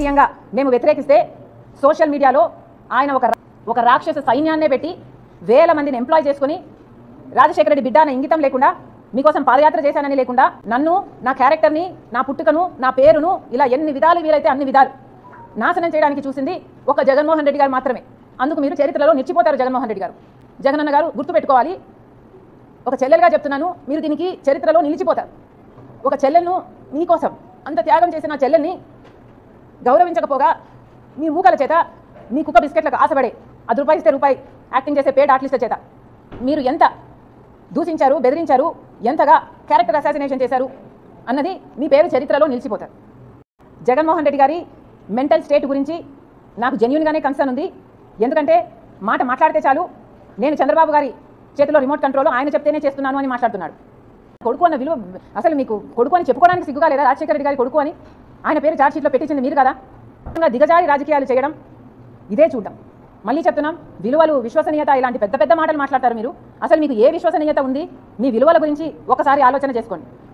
నిర్భయంగా మేము వ్యతిరేకిస్తే సోషల్ మీడియాలో ఆయన ఒక ఒక రాక్షస సైన్యాన్నే పెట్టి వేల మందిని ఎంప్లాయ్ చేసుకుని రాజశేఖర రెడ్డి బిడ్డ అన్న ఇంగితం లేకుండా మీకోసం పాదయాత్ర చేశానని లేకుండా నన్ను నా క్యారెక్టర్ని నా పుట్టుకను నా పేరును ఇలా ఎన్ని విధాలు వీలైతే అన్ని విధాలు నాశనం చేయడానికి చూసింది ఒక జగన్మోహన్ రెడ్డి గారు మాత్రమే అందుకు మీరు చరిత్రలో నిలిచిపోతారు జగన్మోహన్ రెడ్డి గారు జగనన్న గారు గుర్తుపెట్టుకోవాలి ఒక చెల్లెలుగా చెప్తున్నాను మీరు దీనికి చరిత్రలో నిలిచిపోతారు ఒక చెల్లెలను మీకోసం అంత త్యాగం చేసిన ఆ చెల్లెల్ని గౌరవించకపోగా మీ మూకల చేత మీ కుక్క బిస్కెట్లకు ఆశపడే అది రూపాయి ఇస్తే రూపాయి యాక్టింగ్ చేసే పేడ్ ఆర్టిస్టుల చేత మీరు ఎంత దూషించారు బెదిరించారు ఎంతగా క్యారెక్టర్ అసాసినేషన్ చేశారు అన్నది మీ పేరు చరిత్రలో నిలిచిపోతారు జగన్మోహన్ రెడ్డి గారి మెంటల్ స్టేట్ గురించి నాకు జెన్యున్గానే కన్సర్న్ ఉంది ఎందుకంటే మాట మాట్లాడితే చాలు నేను చంద్రబాబు గారి చేతిలో రిమోట్ కంట్రోల్ ఆయన చెప్తేనే చేస్తున్నాను అని మాట్లాడుతున్నాడు కొడుకు అన్న విలువ అసలు మీకు కొడుకు అని చెప్పుకోవడానికి సిగ్గుగా లేదా రాజశేఖర రెడ్డి గారి కొడుకు అని ఆయన పేరు ఛార్జ్ షీట్లో పెట్టించింది మీరు కదా ఇంకా దిగజారి రాజకీయాలు చేయడం ఇదే చూద్దాం మళ్ళీ చెప్తున్నాం విలువలు విశ్వసనీయత ఇలాంటి పెద్ద పెద్ద మాటలు మాట్లాడతారు మీరు అసలు మీకు ఏ విశ్వసనీయత ఉంది మీ విలువల గురించి ఒకసారి ఆలోచన చేసుకోండి